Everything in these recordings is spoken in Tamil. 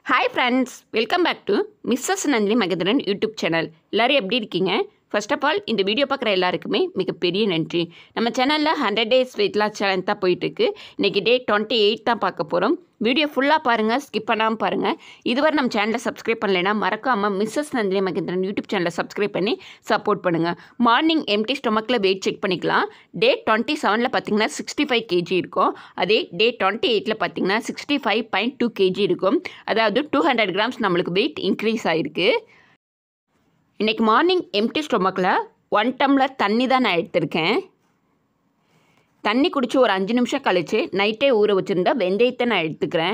hi friends welcome back to Mrs Nandini Mahendran YouTube channel எல்லோரும் எப்படி இருக்கீங்க ஃபர்ஸ்ட் ஆஃப் ஆல் இந்த வீடியோ பார்க்குற எல்லாருக்குமே மிகப்பெரிய நன்றி நம்ம சேனலில் hundred days weight loss challenge தான் போயிட்டுருக்கு இன்றைக்கி டே டுவெண்ட்டி எயிட் தான் பார்க்க போகிறோம் வீடியோ ஃபுல்லாக பாருங்கள் ஸ்கிப் பண்ணாமல் பாருங்கள் இதுவரை நம்ம சேனலை சப்ஸ்கிரைப் பண்ணலைன்னா மறக்காமல் மிஸ்ஸஸ் நந்தினி மகேந்திரன் யூடியூப் சேனலை சப்ஸ்கிரைப் பண்ணி சப்போர்ட் பண்ணுங்கள் மார்னிங் எம்டி ஸ்டொமக்கில் வெயிட் செக் பண்ணிக்கலாம் டே டுவெண்ட்டி செவனில் பார்த்தீங்கன்னா சிக்ஸ்டி ஃபைவ் கேஜி இருக்கும் அதே டே டுவெண்ட்டி எயிட்டில் பார்த்தீங்கன்னா sixty five point two KG இருக்கும் அதாவது டூ ஹண்ட்ரட் கிராம்ஸ் நம்மளுக்கு வெயிட் இன்க்ரீஸ் ஆகிருக்கு இன்றைக்கி மார்னிங் எம்டி ஸ்டொமக்கில் ஒன் டம்ளர் தண்ணி தான் நான் எடுத்திருக்கேன் தண்ணி குடித்து ஒரு அஞ்சு நிமிஷம் கழித்து நைட்டே ஊற வச்சுருந்தா வெந்தயத்தை நான் எடுத்துக்கிறேன்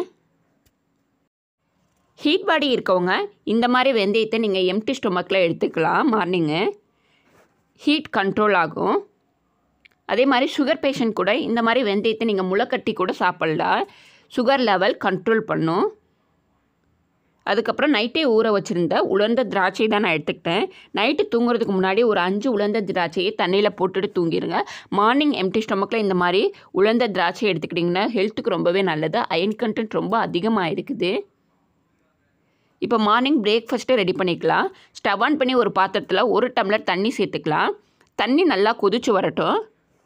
ஹீட் பாடி இருக்கவங்க இந்த மாதிரி வெந்தயத்தை நீங்கள் எம்டி ஸ்டொமக்கில் எடுத்துக்கலாம் மார்னிங்கு ஹீட் கண்ட்ரோல் ஆகும் அதே மாதிரி சுகர் பேஷண்ட் கூட இந்த மாதிரி வெந்தயத்தை நீங்கள் முளைக்கட்டி கூட சாப்பிட்லாம் சுகர் லெவல் கண்ட்ரோல் பண்ணும் அதுக்கப்புறம் நைட்டே ஊற வச்சுருந்த உலர்ந்த திராட்சை தான் நான் எடுத்துக்கிட்டேன் நைட்டு தூங்குறதுக்கு முன்னாடி ஒரு அஞ்சு உலர்ந்த திராட்சையை தண்ணியில் போட்டுட்டு தூங்கிடுங்க மார்னிங் எம்டி ஸ்டொமக்கில் இந்த மாதிரி உலர்ந்த திராட்சை எடுத்துக்கிட்டிங்கன்னா ஹெல்த்துக்கு ரொம்பவே நல்லது அயன் கண்டென்ட் ரொம்ப அதிகமாக இருக்குது இப்போ மார்னிங் பிரேக்ஃபாஸ்ட்டை ரெடி பண்ணிக்கலாம் ஸ்டவ் ஆன் பண்ணி ஒரு பாத்திரத்தில் ஒரு டம்ளர் தண்ணி சேர்த்துக்கலாம் தண்ணி நல்லா கொதிச்சு வரட்டும்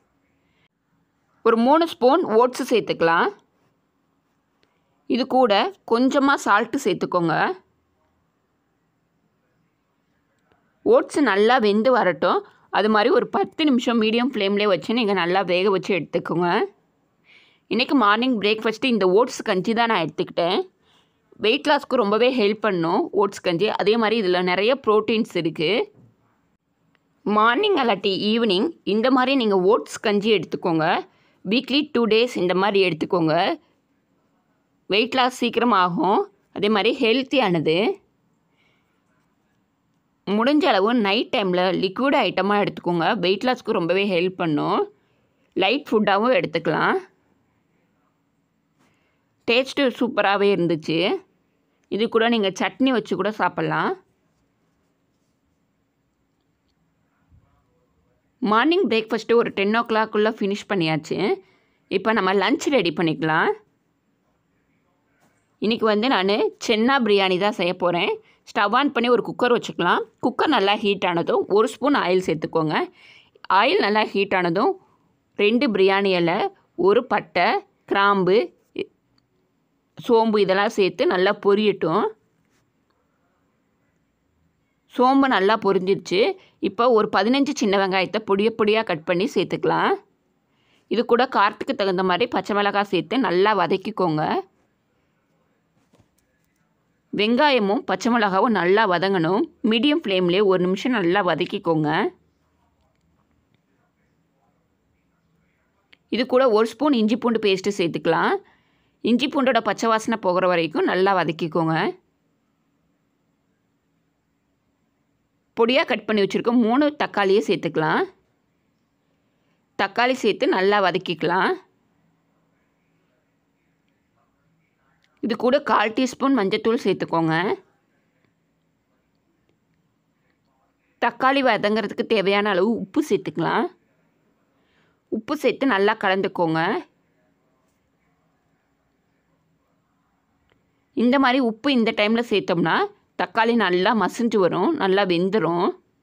ஒரு மூணு ஸ்பூன் ஓட்ஸு சேர்த்துக்கலாம் இது கூட கொஞ்சமாக சால்ட்டு சேர்த்துக்கோங்க ஓட்ஸ் நல்லா வெந்து வரட்டும் அது மாதிரி ஒரு பத்து நிமிஷம் மீடியம் ஃப்ளேம்லேயே வச்சு நீங்கள் நல்லா வேக வச்சு எடுத்துக்கோங்க இன்றைக்கி மார்னிங் பிரேக்ஃபாஸ்ட்டு இந்த ஓட்ஸ் கஞ்சி தான் நான் எடுத்துக்கிட்டேன் வெயிட் லாஸ்க்கு ரொம்பவே ஹெல்ப் பண்ணும் ஓட்ஸ் கஞ்சி அதே மாதிரி இதில் நிறைய ப்ரோட்டீன்ஸ் இருக்குது மார்னிங் அல்லாட்டி ஈவினிங் இந்த மாதிரி நீங்கள் ஓட்ஸ் கஞ்சி எடுத்துக்கோங்க வீக்லி டூ டேஸ் இந்த மாதிரி எடுத்துக்கோங்க வெயிட் லாஸ் சீக்கிரம் ஆகும் அதே மாதிரி ஹெல்த்தியானது முடிஞ்ச அளவு நைட் டைமில் லிக்விட் ஐட்டமாக எடுத்துக்கோங்க வெயிட் லாஸ்க்கு ரொம்பவே ஹெல்ப் பண்ணும் லைட் ஃபுட்டாகவும் எடுத்துக்கலாம் டேஸ்ட்டு சூப்பராகவே இருந்துச்சு இது கூட நீங்கள் சட்னி வச்சு கூட சாப்பிட்லாம் மார்னிங் பிரேக்ஃபாஸ்ட்டு ஒரு டென் ஓ கிளாக்குள்ளே ஃபினிஷ் பண்ணியாச்சு இப்போ நம்ம லன்ச் ரெடி பண்ணிக்கலாம் இன்றைக்கி வந்து நான் சென்னா பிரியாணி தான் செய்ய போகிறேன் ஸ்டவ் ஆன் பண்ணி ஒரு குக்கர் வச்சுக்கலாம் குக்கர் நல்லா ஹீட் ஆனதும் ஒரு ஸ்பூன் ஆயில் சேர்த்துக்கோங்க ஆயில் நல்லா ஹீட் ஆனதும் ரெண்டு பிரியாணி இலை ஒரு பட்டை கிராம்பு சோம்பு இதெல்லாம் சேர்த்து நல்லா பொரியட்டும் சோம்பு நல்லா பொரிஞ்சிருச்சு இப்போ ஒரு பதினஞ்சு சின்ன வெங்காயத்தை பொடிய பொடியாக கட் பண்ணி சேர்த்துக்கலாம் இது கூட காரத்துக்கு தகுந்த மாதிரி பச்சை மிளகாய் சேர்த்து நல்லா வதக்கிக்கோங்க வெங்காயமும் பச்சை மிளகாவும் நல்லா வதங்கணும் மீடியம் ஃப்ளேம்லேயே ஒரு நிமிஷம் நல்லா வதக்கிக்கோங்க இது கூட ஒரு ஸ்பூன் இஞ்சி பூண்டு பேஸ்ட்டு சேர்த்துக்கலாம் இஞ்சி பூண்டோட பச்சை வாசனை போகிற வரைக்கும் நல்லா வதக்கிக்கோங்க பொடியாக கட் பண்ணி வச்சுருக்கோம் மூணு தக்காளியை சேர்த்துக்கலாம் தக்காளி சேர்த்து நல்லா வதக்கிக்கலாம் இது கூட கால் டீஸ்பூன் மஞ்சத்தூள் சேர்த்துக்கோங்க தக்காளி வதங்கிறதுக்கு தேவையான அளவு உப்பு சேர்த்துக்கலாம் உப்பு சேர்த்து நல்லா கலந்துக்கோங்க இந்த மாதிரி உப்பு இந்த டைமில் சேர்த்தோம்னா தக்காளி நல்லா மசிஞ்சு வரும் நல்லா வெந்துடும்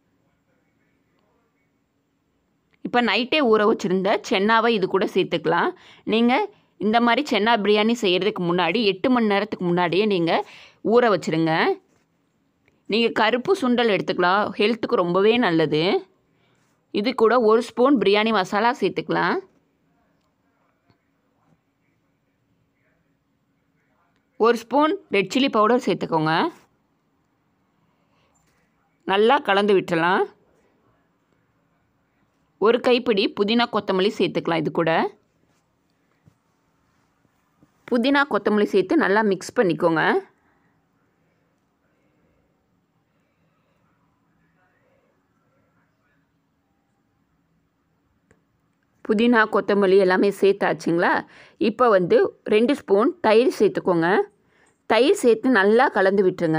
இப்போ நைட்டே ஊற வச்சுருந்த சென்னாவை இது கூட சேர்த்துக்கலாம் நீங்கள் இந்த மாதிரி சென்னா பிரியாணி செய்கிறதுக்கு முன்னாடி எட்டு மணி நேரத்துக்கு முன்னாடியே நீங்கள் ஊற வச்சுருங்க நீங்கள் கருப்பு சுண்டல் எடுத்துக்கலாம் ஹெல்த்துக்கு ரொம்பவே நல்லது இது கூட ஒரு ஸ்பூன் பிரியாணி மசாலா சேர்த்துக்கலாம் ஒரு ஸ்பூன் ரெட் சில்லி பவுடர் சேர்த்துக்கோங்க நல்லா கலந்து விட்டுறலாம் ஒரு கைப்பிடி புதினா கொத்தமல்லி சேர்த்துக்கலாம் இது கூட புதினா கொத்தமல்லி சேர்த்து நல்லா மிக்ஸ் பண்ணிக்கோங்க புதினா கொத்தமல்லி எல்லாமே சேர்த்தாச்சுங்களா இப்போ வந்து ரெண்டு ஸ்பூன் தயிர் சேர்த்துக்கோங்க தயிர் சேர்த்து நல்லா கலந்து விட்டுருங்க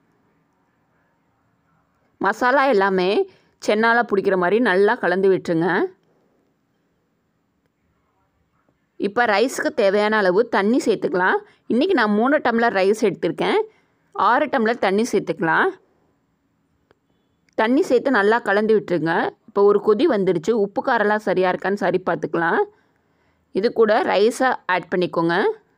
மசாலா எல்லாமே சென்னால் பிடிக்கிற மாதிரி நல்லா கலந்து விட்டுருங்க இப்போ ரைஸுக்கு தேவையான அளவு தண்ணி சேர்த்துக்கலாம் இன்றைக்கி நான் மூணு டம்ளர் ரைஸ் எடுத்திருக்கேன் ஆறு டம்ளர் தண்ணி சேர்த்துக்கலாம் தண்ணி சேர்த்து நல்லா கலந்து விட்டுருங்க இப்போ ஒரு கொதி வந்துடுச்சு உப்பு காரெல்லாம் சரியாக இருக்கான்னு சரி பார்த்துக்கலாம் இது கூட ரைஸை ஆட் பண்ணிக்கோங்க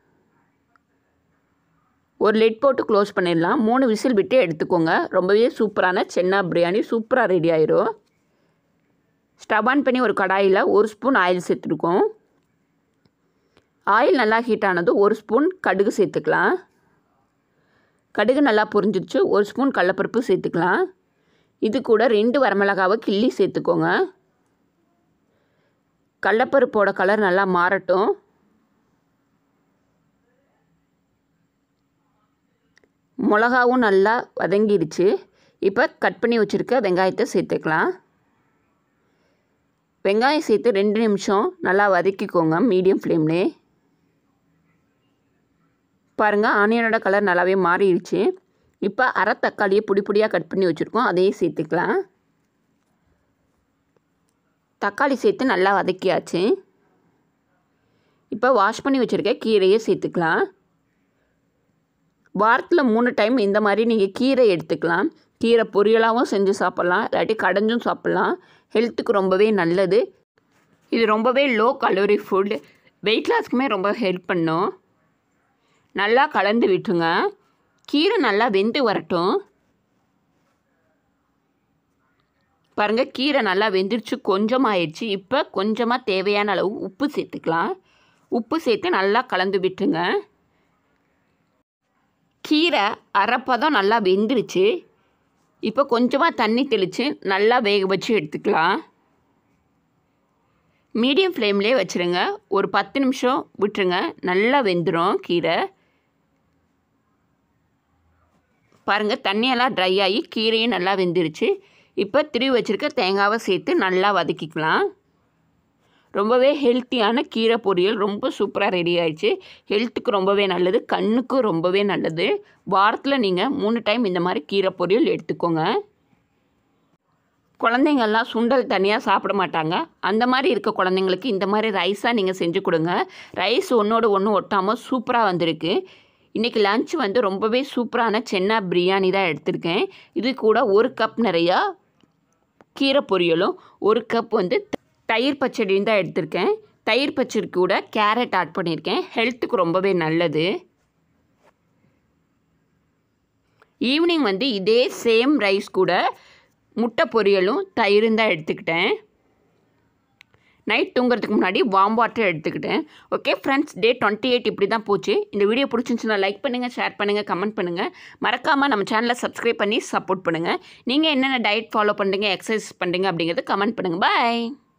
ஒரு லிட் போட்டு க்ளோஸ் பண்ணிடலாம் மூணு விசில் விட்டு எடுத்துக்கோங்க ரொம்பவே சூப்பரான சென்னா பிரியாணி சூப்பராக ரெடி ஆயிரும் ஸ்டவ் ஆன் பண்ணி ஒரு கடாயில் ஒரு ஸ்பூன் ஆயில் சேர்த்துருக்கோம் ஆயில் நல்லா ஹீட் ஆனது ஒரு ஸ்பூன் கடுகு சேர்த்துக்கலாம் கடுகு நல்லா பொரிஞ்சிடுச்சு ஒரு ஸ்பூன் கடலப்பருப்பு சேர்த்துக்கலாம் இது கூட ரெண்டு வரமிளகாவை கிள்ளி சேர்த்துக்கோங்க கடலப்பருப்போட கலர் நல்லா மாறட்டும் மிளகாவும் நல்லா வதங்கிடுச்சு இப்போ கட் பண்ணி வச்சுருக்க வெங்காயத்தை சேர்த்துக்கலாம் வெங்காயம் சேர்த்து ரெண்டு நிமிஷம் நல்லா வதக்கிக்கோங்க மீடியம் ஃப்ளேம்லே பாருங்கள் ஆனியனோட கலர் நல்லாவே மாறிடுச்சு இப்போ அரை தக்காளியை பொடி பொடியாக கட் பண்ணி வச்சுருக்கோம் அதையும் சேர்த்துக்கலாம் தக்காளி சேர்த்து நல்லா வதக்கியாச்சு இப்போ வாஷ் பண்ணி வச்சுருக்க கீரையை சேர்த்துக்கலாம் வாரத்தில் மூணு டைம் இந்த மாதிரி நீங்கள் கீரை எடுத்துக்கலாம் கீரை பொரியலாகவும் செஞ்சு சாப்பிட்லாம் இல்லாட்டி கடைஞ்சும் சாப்பிட்லாம் ஹெல்த்துக்கு ரொம்பவே நல்லது இது ரொம்பவே லோ கலோரி ஃபுட் வெயிட் லாஸ்க்குமே ரொம்ப ஹெல்ப் பண்ணும் நல்லா கலந்து விட்டுருங்க கீரை நல்லா வெந்து வரட்டும் பாருங்கள் கீரை நல்லா வெந்துருச்சு கொஞ்சம் ஆயிடுச்சு இப்போ கொஞ்சமாக தேவையான அளவு உப்பு சேர்த்துக்கலாம் உப்பு சேர்த்து நல்லா கலந்து விட்டுருங்க கீரை அரைப்பதம் நல்லா வெந்துருச்சு இப்போ கொஞ்சமாக தண்ணி தெளித்து நல்லா வேக வச்சு எடுத்துக்கலாம் மீடியம் ஃப்ளேம்லேயே வச்சுருங்க ஒரு பத்து நிமிஷம் விட்டுருங்க நல்லா வெந்துடும் கீரை பாருங்கள் தண்ணியெல்லாம் ட்ரை ஆகி கீரையும் நல்லா வெந்துருச்சு இப்போ திருவி வச்சுருக்க தேங்காவை சேர்த்து நல்லா வதக்கிக்கலாம் ரொம்பவே ஹெல்த்தியான கீரை பொரியல் ரொம்ப சூப்பராக ரெடி ஆயிடுச்சு ஹெல்த்துக்கு ரொம்பவே நல்லது கண்ணுக்கும் ரொம்பவே நல்லது வாரத்தில் நீங்கள் மூணு டைம் இந்த மாதிரி கீரை பொரியல் எடுத்துக்கோங்க குழந்தைங்கள்லாம் சுண்டல் தனியாக சாப்பிட மாட்டாங்க அந்த மாதிரி இருக்க குழந்தைங்களுக்கு இந்த மாதிரி ரைஸாக நீங்கள் செஞ்சு கொடுங்க ரைஸ் ஒன்றோடு ஒன்று ஒட்டாமல் சூப்பராக வந்திருக்கு இன்றைக்கி லஞ்ச் வந்து ரொம்பவே சூப்பரான சென்னா பிரியாணி தான் எடுத்திருக்கேன் இது கூட ஒரு கப் நிறையா கீரை பொரியலும் ஒரு கப் வந்து தயிர் பச்சடியும் தான் எடுத்திருக்கேன் தயிர் பச்சடி கூட கேரட் ஆட் பண்ணியிருக்கேன் ஹெல்த்துக்கு ரொம்பவே நல்லது ஈவினிங் வந்து இதே சேம் ரைஸ் கூட முட்டை பொரியலும் தயிரும் தான் எடுத்துக்கிட்டேன் நைட் தூங்குறதுக்கு முன்னாடி வார்ம் வாட்டர் எடுத்துக்கிட்டேன் okay friends day twenty eight இப்படி தான் போச்சு இந்த வீடியோ பிடிச்சிருந்துச்சுன்னா லைக் பண்ணுங்கள் ஷேர் பண்ணுங்கள் கமெண்ட் பண்ணுங்கள் மறக்காமல் நம்ம சேனலை சப்ஸ்கிரைப் பண்ணி சப்போர்ட் பண்ணுங்கள் நீங்கள் என்னென்ன டயட் ஃபாலோ பண்ணுறீங்க எக்ஸசைஸ் பண்ணுறீங்க அப்படிங்கிறத கமெண்ட் பண்ணுங்கள் பாய்